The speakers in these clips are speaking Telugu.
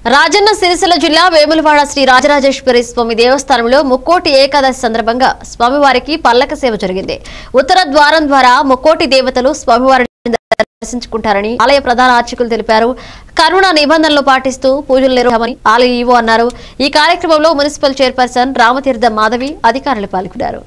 రాజన్న సిరిసిల్ల జిల్లా వేములవాడ శ్రీ రాజరాజేశ్వరి స్వామి దేవస్థానంలో ముక్కోటి ఏకాదశి సందర్భంగా స్వామివారికి పల్లక సేవ జరిగింది ఉత్తర ద్వారం ద్వారా ముక్కోటి దేవతలు స్వామివారిని దర్శించుకుంటారని ఆలయ ప్రధాన అర్చకులు తెలిపారు కరోనా నిబంధనలు పాటిస్తూ పూజలు నిర్వహమని ఆలయ ఈవో అన్నారు ఈ కార్యక్రమంలో మున్సిపల్ చైర్పర్సన్ రామతీర్థ మాధవి అధికారులు పాల్గొన్నారు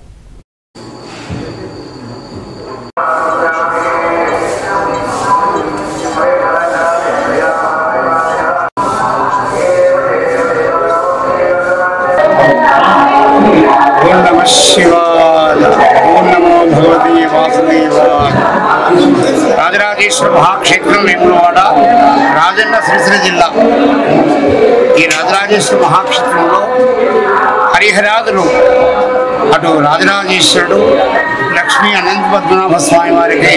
ఓం నమ శివాయ ఓం నమో భగవతి వాసుదేవాయ రాజరాజేశ్వర మహాక్షేత్రం వేములవాడ రాజన్న సిరిసిల్ల జిల్లా ఈ రాజరాజేశ్వర మహాక్షేత్రంలో హరిహరాదులు అటు రాజరాజేశ్వరుడు లక్ష్మీ అనంత పద్మనాభ స్వామి వారికి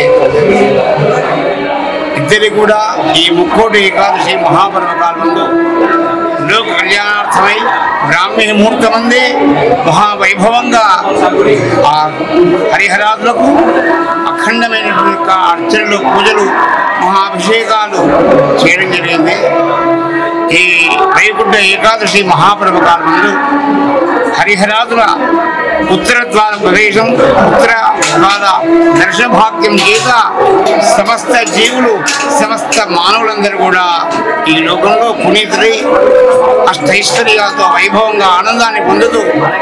ఇద్దరి కూడా ఈ ముక్కోటి ఏకాదశి మహాపర్వకాలంలో లోక కళ్యాణార్థమై బ్రాహ్మీ ముహూర్తమంది మహావైభవంగా ఆ హరిహరాదులకు అఖండమైనటువంటి యొక్క అర్చనలు పూజలు మహాభిషేకాలు చేయడం జరిగింది ఈ వైకుంఠ ఏకాదశి మహాపర్వకాలంలో హరిహరాదుల ఉత్తర ద్వార ప్రవేశం ఉత్తర ద్వార దర్శన భాగ్యం చేత సమస్త జీవులు సమస్త మానవులందరూ కూడా ఈ లోకంలో పునీతులై అష్టైశ్వర్యాలతో వైభవంగా ఆనందాన్ని పొందుతూ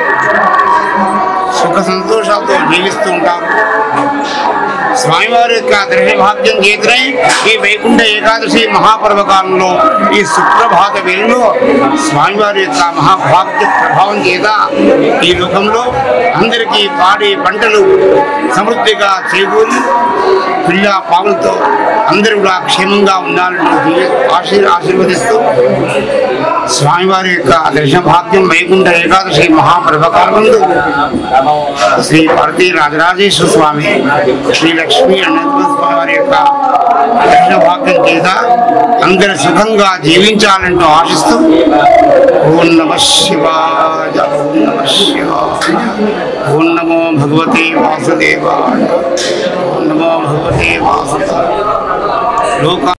సుఖ సంతోషాలతో జీవిస్తూ ఉంటారు స్వామివారి యొక్క దర్శన భాగ్యం చేతనే ఈ వైకుంఠ ఏకాదశి మహాపర్వకాలంలో ఈ సుప్రభాత వేళలో స్వామివారి యొక్క మహాభాగ్య ప్రభావం చేత ఈ లోకంలో అందరికీ పాడి పంటలు సమృద్ధిగా చేకూరి పిల్ల పాములతో అందరూ కూడా క్షేమంగా ఉండాలని ఆశీర్ ఆశీర్వదిస్తూ స్వామివారి యొక్క దర్శన భాగ్యం వైకుంఠ ఏకాదశి మహాపర్వకాలంలో శ్రీ భారతీ రాజరాజేశ్వర స్వామి శ్రీ లక్ష్మీ అనంత స్వామి వారి యొక్క దర్శన భాగ్యం చేత అందరు సుఖంగా జీవించాలంటూ ఆశిస్తూ ఓం నమ శివాయ ఓం నమ శివాయ ఓం నమో భగవతే వాసుదేవాయ ఓం నమో భగవతే వాసుదేవాయ లోక